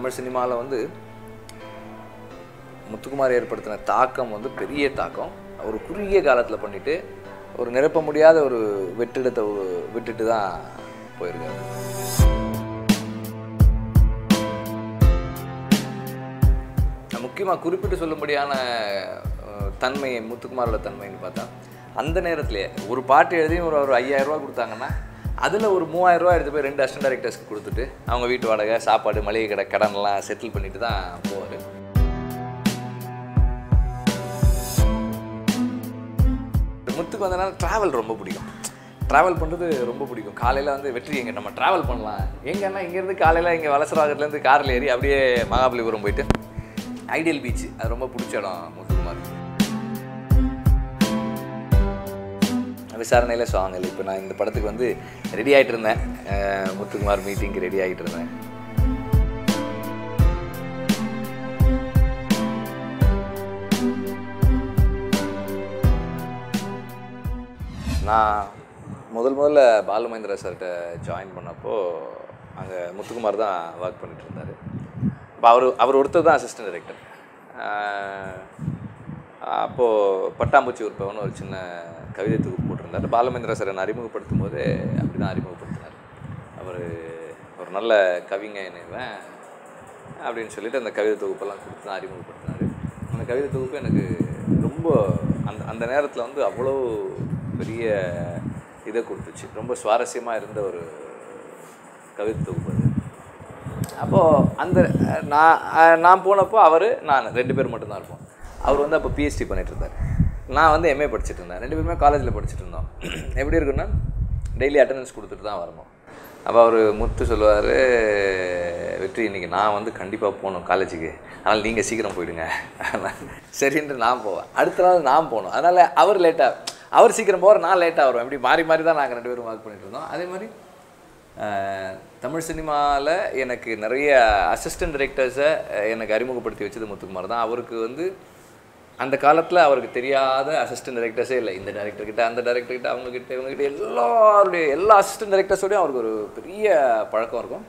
தமிழ் சினிமாவில் வந்து முத்துக்குமார் ஏற்படுத்தின தாக்கம் வந்து பெரிய தாக்கம் ஒரு குறுகிய காலத்தில் பண்ணிட்டு ஒரு நிரப்ப முடியாத ஒரு வெற்றிடத்தை ஒரு- விட்டுட்டு தான் போயிருக்காரு முக்கியமாக குறிப்பிட்டு சொல்லும்படியான அஹ், தன்மை முத்துக்குமாரோட தன்மைன்னு பார்த்தா அந்த நேரத்திலே ஒரு பாட்டு எழுதி ஒரு ஒரு ஐயாயிரம் ரூபா கொடுத்தாங்கன்னா அதில் ஒரு மூவாயிரம் ரூபா எடுத்து போய் ரெண்டு அசிஸ்டன்ட் டைரக்டர்ஸ்க்கு கொடுத்துட்டு அவங்க வீட்டு வாடகை சாப்பாடு மளிகை கடை கடன்லாம் செட்டில் பண்ணிட்டு தான் போவார் முத்துக்கு வந்தனால ட்ராவல் ரொம்ப பிடிக்கும் ட்ராவல் பண்ணுறது ரொம்ப பிடிக்கும் காலையில் வந்து வெற்றி எங்கே நம்ம ட்ராவல் பண்ணலாம் எங்கன்னா இங்கேருந்து காலையில் இங்கே வலசராகத்துலேருந்து காரில் ஏறி அப்படியே மகாபலிபுரம் போயிட்டு ஐடியல் பீச் அது ரொம்ப பிடிச்ச இடம் முத்துக்குமார் விசாரணையில் சாங் இல்லை இப்போ நான் இந்த படத்துக்கு வந்து ரெடி ஆகிட்டு இருந்தேன் அஹ் முத்துக்குமார் மீட்டிங்க்கு ரெடி ஆகிட்டு இருந்தேன் நான் முதல் முதல்ல பாலு மகேந்திரா சார்கிட்ட ஜாயின் பண்ணப்போ அங்கே முத்துக்குமார் தான் ஒர்க் பண்ணிட்டு இருந்தார் இப்போ அவர் அவர் ஒருத்தர் தான் அசிஸ்டன்ட் டைரக்டர் அப்போது பட்டாம்பூச்சி உற்பவன் ஒரு சின்ன கவிதை தொகுப்பு போட்டிருந்தார் பாலமேந்திரா சார் என்னை அறிமுகப்படுத்தும் போது அப்படி தான் அறிமுகப்படுத்தினார் அவர் ஒரு நல்ல கவிங்க என்னவன் அப்படின்னு சொல்லிட்டு அந்த கவிதை தொகுப்பெல்லாம் கொடுத்து தான் அறிமுகப்படுத்தினார் அந்த கவிதை தொகுப்பு எனக்கு ரொம்ப அந்த அந்த நேரத்தில் வந்து அவ்வளோ பெரிய இதை கொடுத்துச்சு ரொம்ப சுவாரஸ்யமாக இருந்த ஒரு கவிதை தொகுப்பு அது அப்போது அந்த அஹ், நான் அஹ், நான் போனப்போ அவர் நான் ரெண்டு பேர் மட்டும்தான் இருப்போம் அவர் வந்து அப்போ பிஹெச்டி பண்ணிட்டு இருந்தார் நான் வந்து எம்ஏ படிச்சுட்டு இருந்தேன் ரெண்டு பேருமே காலேஜில் படிச்சுட்டு இருந்தோம் எப்படி இருக்குன்னா டெய்லி அட்டண்டன்ஸ் கொடுத்துட்டு தான் வரணும் அப்போ அவர் முத்து சொல்லுவார் வெற்றி இன்னைக்கு நான் வந்து கண்டிப்பாக போகணும் காலேஜுக்கு அதனால் நீங்கள் சீக்கிரம் போயிடுங்க சரின்ட்டு நான் போவேன் அடுத்த நாள் நான் போகணும் அதனால் அவர் லேட்டாக அவர் சீக்கிரம் போகிற நான் லேட்டாக வருவேன் இப்படி மாறி மாறி தான் நாங்கள் ரெண்டு பேரும் ஒர்க் பண்ணிட்டு இருந்தோம் அதே மாதிரி அஹ், தமிழ் சினிமாவில் எனக்கு நிறைய அசிஸ்டன்ட் டைரக்டர்ஸை எனக்கு அறிமுகப்படுத்தி வச்சது முத்துக்குமார் தான் அவருக்கு வந்து அந்த காலத்தில் அவருக்கு தெரியாத அசிஸ்டன்ட் டைரக்டர்ஸே இல்லை இந்த director கிட்ட அந்த director கிட்ட அவங்க கிட்ட இவங்க கிட்ட எல்லாருடைய எல்லா அசிஸ்டன்ட் டைரக்டர்ஸோடையும் அவருக்கு ஒரு பெரிய பழக்கம் இருக்கும்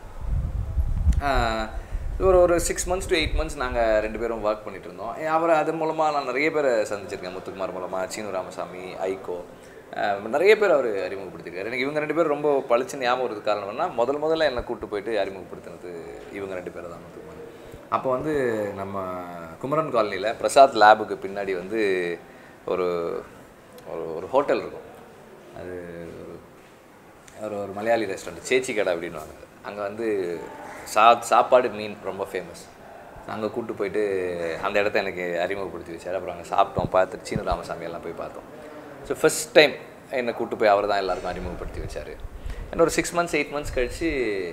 ஆஹ், ஒரு ஒரு six months to eight months நாங்கள் ரெண்டு பேரும் ஒர்க் பண்ணிட்டு இருந்தோம் அவர் அது மூலமாக நான் நிறைய பேரை சந்திச்சிருக்கேன் முத்துக்குமார் மூலமாக சீனு ராமசாமி ஐகோ ஆஹ், நிறைய பேர் அவர் அறிமுகப்படுத்திருக்காரு எனக்கு இவங்க ரெண்டு பேரும் ரொம்ப பளிச்சுன்னு ஞாபகம் வரதுக்கு காரணம் என்ன முதல் முதல்ல என்னை கூட்டு போயிட்டு அறிமுகப்படுத்தினது இவங்க ரெண்டு பேரை தான் முத்துக்குமார் அப்போ வந்து நம்ம குமரன் காலனியில் பிரசாத் லேபுக்கு பின்னாடி வந்து ஒரு ஒரு ஒரு ஹோட்டல் இருக்கும் அது ஒரு ஒரு ஒரு மலையாளி ரெஸ்டாரண்ட் சேச்சி கடை அப்படின்வாங்க அங்கே வந்து சா சாப்பாடு மீன் ரொம்ப ஃபேமஸ் அங்கே கூட்டு போயிட்டு அந்த இடத்த எனக்கு அறிமுகப்படுத்தி வச்சார் அப்புறம் அங்கே சாப்பிட்டோம் பார்த்துட்டு சீனு ராமசாமி எல்லாம் போய் பார்த்தோம் ஸோ ஃபஸ்ட் டைம் என்னை கூட்டு போய் அவர் தான் எல்லாருக்கும் அறிமுகப்படுத்தி வச்சார் என்ன ஒரு சிக்ஸ் மந்த்ஸ் எயிட் மந்த்ஸ் கழித்து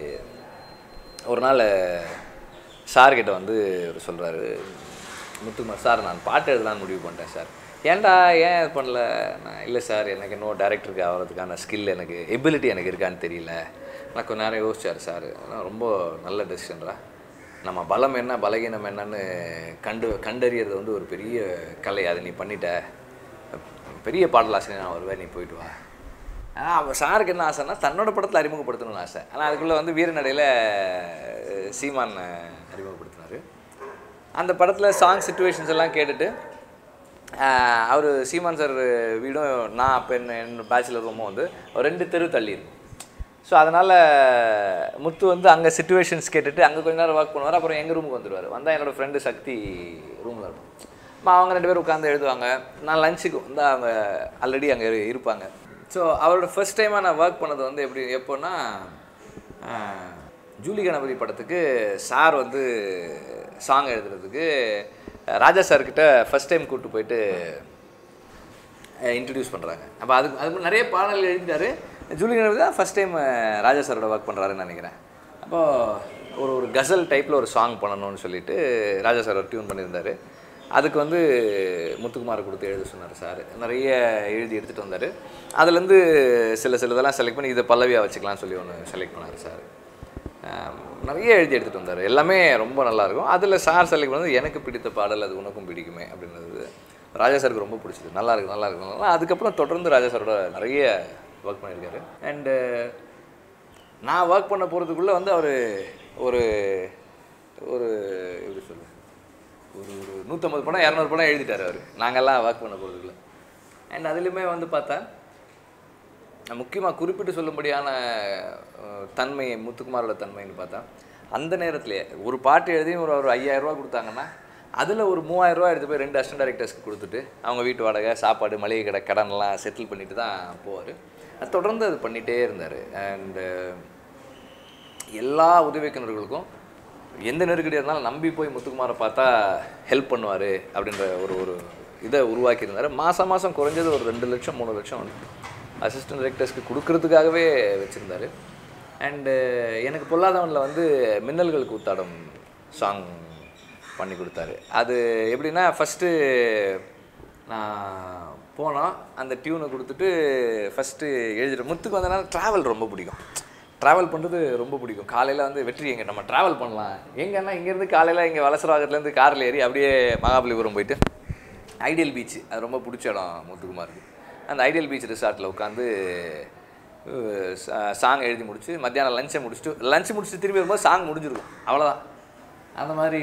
ஒரு நாள் சார்கிட்ட வந்து அவர் சொல்கிறாரு முத்துக்குமார் சார் நான் பாட்டு எழுதலாம்னு முடிவு பண்ணிட்டேன் சார் ஏன்டா ஏன் இது பண்ணல நான் இல்லை சார் எனக்கு இன்னும் டேரக்டருக்கு ஆகிறதுக்கான ஸ்கில் எனக்கு எபிலிட்டி எனக்கு இருக்கான்னு தெரியல நான் கொஞ்ச நேரம் யோசிச்சார் சார் ஆனால் ரொம்ப நல்ல டெசிஷன்ரா நம்ம பலம் என்ன பலகீனம் என்னன்னு கண்டு கண்டறியறது வந்து ஒரு பெரிய கலை அதை நீ பண்ணிட்ட பெரிய பாடலாசிரியர் நான் வருவேன் நீ போயிட்டு வா ஆனால் அவர் சாருக்கு என்ன ஆசைன்னா தன்னோட படத்தில் அறிமுகப்படுத்தணும்னு ஆசை ஆனால் அதுக்குள்ளே வந்து வீரநடையில் அஹ், சீமான் அஹ், அறிமுகப்படுத்தினார் அந்த படத்தில் சாங் சுச்சுவேஷன்ஸ் எல்லாம் கேட்டுட்டு அவர் சீமான் சார் வீடும் நான் அப்போ என்ன என் பேச்சுலர் ரூமும் வந்து ஒரு ரெண்டு தெரு தள்ளி இருக்கும் ஸோ அதனால் முத்து வந்து அங்கே சுச்சுவேஷன்ஸ் கேட்டுட்டு அங்கே கொஞ்ச நேரம் ஒர்க் பண்ணுவார் அப்புறம் எங்கள் ரூமுக்கு வந்துடுவார் வந்தால் என்னோடய ஃப்ரெண்டு சக்தி ரூமில் இருக்கும் அம்மா அவங்க ரெண்டு பேரும் உட்காந்து எழுதுவாங்க நான் லஞ்சுக்கு வந்து அவங்க ஆல்ரெடி அங்கே இருப்பாங்க ஸோ அவரோட ஃபர்ஸ்ட் டைமாக நான் ஒர்க் பண்ணது வந்து எப்படி எப்போன்னா ஆஹ், ஜூலி கணபதி படத்துக்கு சார் வந்து சாங் எழுதுறதுக்கு ராஜா சார்கிட்ட ஃபர்ஸ்ட் டைம் கூப்பிட்டு போயிட்டு இன்ட்ரடியூஸ் பண்ணுறாங்க அப்போ அதுக்கு அதுக்கு நிறைய பாடல்கள் எழுதிட்டாரு ஜூலி கணபதி தான் ஃபஸ்ட் டைம் ராஜா சாரோட ஒர்க் பண்ணுறாருன்னு நினைக்கிறேன் அப்போது ஒரு ஒரு கசல் டைப்பில் ஒரு சாங் பண்ணணும்னு சொல்லிட்டு ராஜா சார் ஒரு டியூன் பண்ணியிருந்தாரு அதுக்கு வந்து முத்துக்குமார் கொடுத்து எழுத சொன்னார் சார் நிறைய எழுதி எடுத்துகிட்டு வந்தார் அதுலேருந்து சில சில இதெல்லாம் செலக்ட் பண்ணி இதை பல்லவியாக வச்சுக்கலாம்னு சொல்லி ஒன்று செலக்ட் பண்ணார் சார் ஆம், நிறைய எழுதி எடுத்துகிட்டு வந்தார் எல்லாமே ரொம்ப நல்லாயிருக்கும் அதில் சார் செலக்ட் பண்ணது எனக்கு பிடித்த பாடல் அது உனக்கும் பிடிக்குமே அப்படின்றது ராஜா சாருக்கு ரொம்ப பிடிச்சது நல்லா இருக்கு நல்லா இருக்கு நல்லா அதுக்கப்புறம் தொடர்ந்து ராஜா சாரோட நிறைய ஒர்க் பண்ணியிருக்காரு அண்டு நான் ஒர்க் பண்ண போகிறதுக்குள்ளே வந்து அவர் ஒரு ஒரு எப்படி சொல்ல ஒரு ஒரு நூற்றம்பது படம் இரநூறு படம் எழுதிட்டார் அவர் நாங்கள்லாம் ஒர்க் பண்ண போகிறதுக்குள்ள அண்ட் அதுலேயுமே வந்து பார்த்தா முக்கியமாக குறிப்பிட்டு சொல்லும்படியான அஹ், தன்மை முத்துக்குமாரோட தன்மைன்னு பார்த்தா அந்த நேரத்திலே ஒரு பாட்டு எழுதி ஒரு ஒரு ஐயாயிரரூவா கொடுத்தாங்கன்னா அதில் ஒரு மூவாயிரரூவா எடுத்து போய் ரெண்டு அசிஸ்டன்ட் டைரக்டர்ஸ்க்கு கொடுத்துட்டு அவங்க வீட்டு வாடகை சாப்பாடு மளிகை கடை கடன்லாம் செட்டில் பண்ணிட்டு தான் போவார் அது தொடர்ந்து அது பண்ணிகிட்டே இருந்தார் அண்டு எல்லா உதவி இயக்குனர்களுக்கும் எந்த நெருக்கடி இருந்தாலும் நம்பி போய் முத்துக்குமாரை பார்த்தா ஹெல்ப் பண்ணுவார் அப்படின்ற ஒரு ஒரு இதை உருவாக்கியிருந்தார் மாதம் மாதம் குறைஞ்சது ஒரு ரெண்டு லட்சம் மூணு லட்சம் வந்து அசிஸ்டன்ட் டைரக்டர்ஸ்க்கு கொடுக்கறதுக்காகவே வச்சுருந்தாரு அண்டு எனக்கு பொல்லாதவனில் வந்து மின்னல்கள் கூத்தாடும் சாங் பண்ணி கொடுத்தாரு அது எப்படின்னா ஃபஸ்ட்டு நான் போனோம் அந்த டியூனை கொடுத்துட்டு ஃபஸ்ட்டு எழுதிட்டு முத்துக்கு வந்தனால ட்ராவல் ரொம்ப பிடிக்கும் ட்ராவல் பண்ணுறது ரொம்ப பிடிக்கும் காலையில் வந்து வெற்றி எங்கே நம்ம ட்ராவல் பண்ணலாம் எங்கன்னா இங்கேருந்து காலையில் இங்கே வலசராகத்துலேருந்து காரில் ஏறி அப்படியே மகாபலிபுரம் போயிட்டு ஐடியல் பீச் அது ரொம்ப பிடிச்ச இடம் முத்துக்குமாருக்கு அந்த ஐடியல் பீச் ரிசார்ட்டில் உட்காந்து சாங் எழுதி முடிச்சு மத்தியானம் லஞ்சை முடிச்சுட்டு லஞ்ச் முடிச்சுட்டு திரும்பி வரும்போது சாங் முடிஞ்சிருக்கும் அவ்வளோதான் அந்த மாதிரி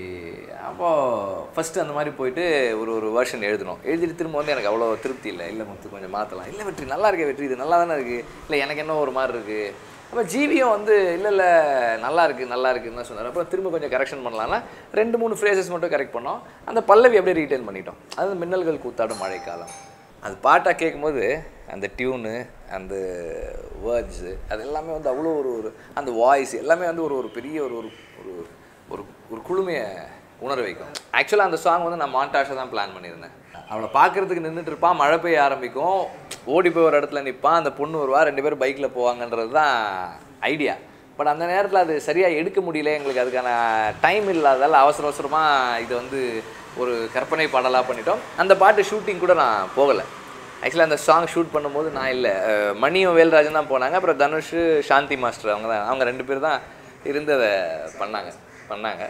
அப்போது ஃபஸ்ட்டு அந்த மாதிரி போயிட்டு ஒரு ஒரு வேர்ஷன் எழுதணும் எழுதிட்டு திரும்ப வந்து எனக்கு அவ்வளோ திருப்தி இல்லை இல்லை முத்து கொஞ்சம் மாற்றலாம் இல்லை வெற்றி நல்லா இருக்கே வெற்றி இது நல்லா தானே இருக்குது இல்லை எனக்கு என்ன ஒரு மாதிரி இருக்குது அப்போ ஜீவியும் வந்து இல்லை இல்லை நல்லா இருக்குது நல்லா இருக்குன்னு தான் சொன்னார் அப்புறம் திரும்ப கொஞ்சம் கரெக்ஷன் பண்ணலாம்னா ரெண்டு மூணு ஃப்ரேசஸ் மட்டும் கரெக்ட் பண்ணோம் அந்த பல்லவி அப்படியே ரீட்டைன் பண்ணிட்டோம் அது மின்னல்கள் கூத்தாடும் மழைக்காலம் அது பாட்டாக கேட்கும்போது அந்த டியூனு அந்த வேர்ட்ஸு அது எல்லாமே வந்து அவ்வளோ ஒரு ஒரு அந்த வாய்ஸ் எல்லாமே வந்து ஒரு ஒரு பெரிய ஒரு ஒரு ஒரு ஒரு ஒரு குளுமையை உணர வைக்கும் ஆக்சுவலாக அந்த சாங் வந்து நான் மாண்டாஷை தான் பிளான் பண்ணியிருந்தேன் அவளை பார்க்கறதுக்கு நின்றுட்டு இருப்பான் மழை பெய்ய ஆரம்பிக்கும் ஓடி போய் ஒரு இடத்துல நிற்பான் அந்த பொண்ணு வருவா ரெண்டு பேரும் பைக்கில் போவாங்கன்றது தான் ஐடியா பட் அந்த நேரத்தில் அது சரியாக எடுக்க முடியல எங்களுக்கு அதுக்கான டைம் இல்லாதால அவசர அவசரமாக இதை வந்து ஒரு கற்பனை பாடலாக பண்ணிட்டோம் அந்த பாட்டு ஷூட்டிங் கூட நான் போகலை ஆக்சுவலாக அந்த சாங் ஷூட் பண்ணும்போது நான் இல்லை அஹ் மணியும் வேல்ராஜன் தான் போனாங்க அப்புறம் தனுஷ் சாந்தி மாஸ்டர் அவங்க தான் அவங்க ரெண்டு பேர் தான் இருந்து அதை பண்ணாங்க பண்ணாங்க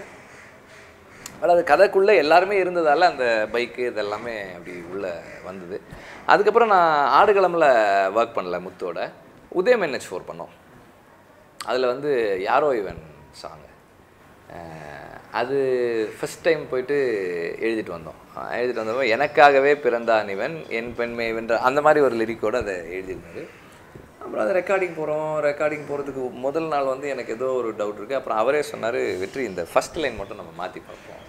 பட் அது கதைக்குள்ளே எல்லாருமே இருந்ததால் அந்த பைக்கு இதெல்லாமே அப்படி உள்ளே வந்தது அதுக்கப்புறம் நான் ஆடுகளமில் ஒர்க் பண்ணல முத்தோட உதயம் என்ஹெச் ஃபோர் பண்ணோம் அதில் வந்து யாரோ இவன் சாங் அது ஃபஸ்ட் டைம் போயிட்டு எழுதிட்டு வந்தோம் அஹ் எழுதிட்டு வந்தப்போ எனக்காகவே பிறந்தான் இவன் என் பெண்மை வென்ற அந்த மாதிரி ஒரு லிரிக்கோடு அதை எழுதியிருந்தாரு அப்புறம் அது ரெக்கார்டிங் போகிறோம் ரெக்கார்டிங் போகிறதுக்கு முதல் நாள் வந்து எனக்கு ஏதோ ஒரு டவுட் இருக்குது அப்புறம் அவரே சொன்னார் வெற்றி இந்த ஃபஸ்ட் லைன் மட்டும் நம்ம மாற்றி பார்ப்போம்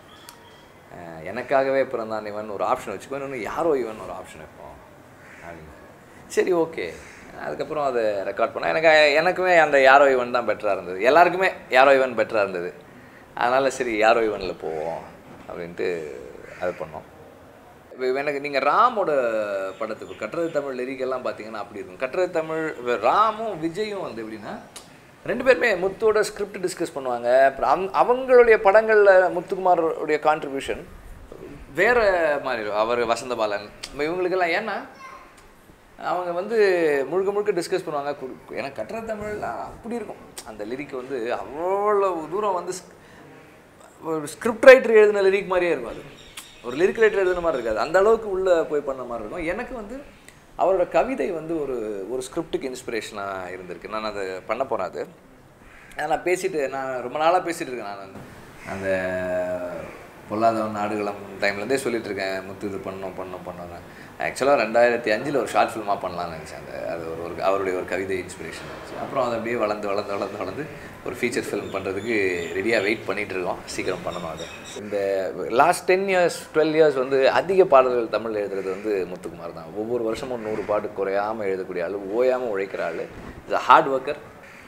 அஹ் எனக்காகவே பிறந்தான் இவன் ஒரு ஆப்ஷன் வச்சுக்கோ இன்னொன்று யாரோ இவன் ஒரு ஆப்ஷன் வைப்போம் அப்படின்னு சரி ஓகே அதுக்கப்புறம் அதை ரெக்கார்ட் பண்ணேன் எனக்கு எனக்குமே அந்த யாரோ இவன் தான் பெட்டராக இருந்தது எல்லாருக்குமே யாரோ இவன் பெட்டராக இருந்தது அதனால் சரி யாரோ இவனில் போவோம் அப்படின்ட்டு அது பண்ணோம் இப்ப எனக்கு நீங்கள் ராமோட படத்துக்கு கட்டுறது தமிழ் லிரிக்கெல்லாம் பார்த்தீங்கன்னா அப்படி இருக்கும் கட்டுறது தமிழ் இப்ப ராமும் விஜயும் வந்து எப்படின்னா ரெண்டு பேருமே முத்தோட ஸ்கிரிப்ட் டிஸ்கஸ் பண்ணுவாங்க அப்புறம் அந் அவங்களுடைய படங்களில் முத்துக்குமாரோடைய கான்ட்ரிபியூஷன் வேற மாதிரி இருக்கும். அவர் வசந்தபாலன் இப்ப இவங்களுக்கெல்லாம் ஏன்னா அவங்க வந்து முழுக்க முழுக்க டிஸ்கஸ் பண்ணுவாங்க கு- எனக்கு கட்டுற தமிழ்லாம் அப்படி இருக்கும் அந்த லிரிக் வந்து அவ்வளோ தூரம் வந்து ஸ்- ஒரு ஸ்கிரிப்ட் ரைட்டர் எழுதின லிரிக் மாதிரியே இருக்கும் அது ஒரு லிரிக் ரைட்டர் எழுதின மாதிரி இருக்காது அந்த அளவுக்கு உள்ளே போய் பண்ண மாதிரி இருக்கும் எனக்கு வந்து அவரோட கவிதை வந்து ஒரு ஒரு ஸ்கிரிப்டுக்கு இன்ஸ்பிரேஷனாக இருந்திருக்கு நான் அதை பண்ண போகிறேன் அது அதை நான் பேசிட்டு நான் ரொம்ப நாளாக பேசிகிட்டு இருக்கேன் நான் அந்த- அந்த பொல்லாதவன் நாடுகளம் டைம்லேருந்தே சொல்லிட்டு இருக்கேன் முத்து இது பண்ணணும் பண்ணணும் பண்ணணும் ஆக்சுவலாக ரெண்டாயிரத்தி அஞ்சில் ஒரு ஷார்ட் ஃபில்மாக பண்ணலாம்னு நினச்சேன் அந்த அது ஒரு ஒரு அவருடைய ஒரு கவிதை இன்ஸ்பிரேஷன் இருந்துச்சு அப்புறம் அது அப்படியே வளர்ந்து வளர்ந்து வளர்ந்து வளர்ந்து ஒரு ஃபீச்சர் ஃபிலிம் பண்ணுறதுக்கு ரெடியாக வெயிட் பண்ணிட்டு இருக்கோம் சீக்கிரம் பண்ணணும் அது இந்த last ten years twelve years வந்து அதிக பாடல்கள் தமிழ் எழுதுறது வந்து முத்துக்குமார் தான் ஒவ்வொரு வருஷமும் நூறு பாட்டு குறையாமல் எழுதக்கூடிய ஆள் ஓயாமல் உழைக்கிற ஆள் இஸ் அ ஹார்ட் ஒர்க்கர்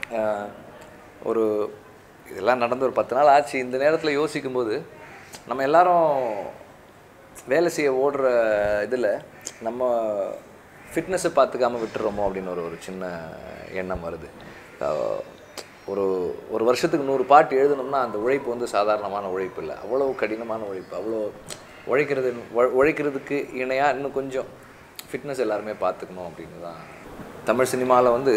ஒரு இதெல்லாம் நடந்து ஒரு பத்து நாள் ஆச்சு இந்த நேரத்தில் யோசிக்கும்போது நம்ம எல்லாரும் வேலை செய்ய ஓடுற இதில் நம்ம ஃபிட்னஸை பார்த்துக்காம விட்டுறோமோ அப்படின்னு ஒரு ஒரு சின்ன எண்ணம் வருது அஹ் ஒரு ஒரு வருஷத்துக்கு நூறு பாட்டு எழுதணும்னா அந்த உழைப்பு வந்து சாதாரணமான உழைப்பு இல்லை அவ்வளோ கடினமான உழைப்பு அவ்வளோ உழைக்கிறது உழ- உழைக்கிறதுக்கு இணையாக இன்னும் கொஞ்சம் ஃபிட்னஸ் எல்லாருமே பார்த்துக்கணும் அப்படின்னு தான் தமிழ் சினிமாவில் வந்து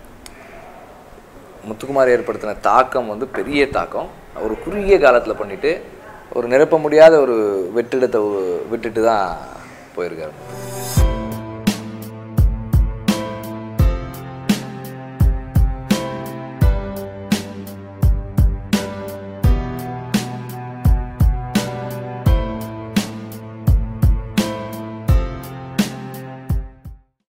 முத்துக்குமார் ஏற்படுத்தின தாக்கம் வந்து பெரிய தாக்கம் ஒரு குறுகிய காலத்தில் பண்ணிட்டு ஒரு நிரப்ப முடியாத ஒரு வெற்றிடத்தை விட்டுட்டு தான் போயிருக்காரு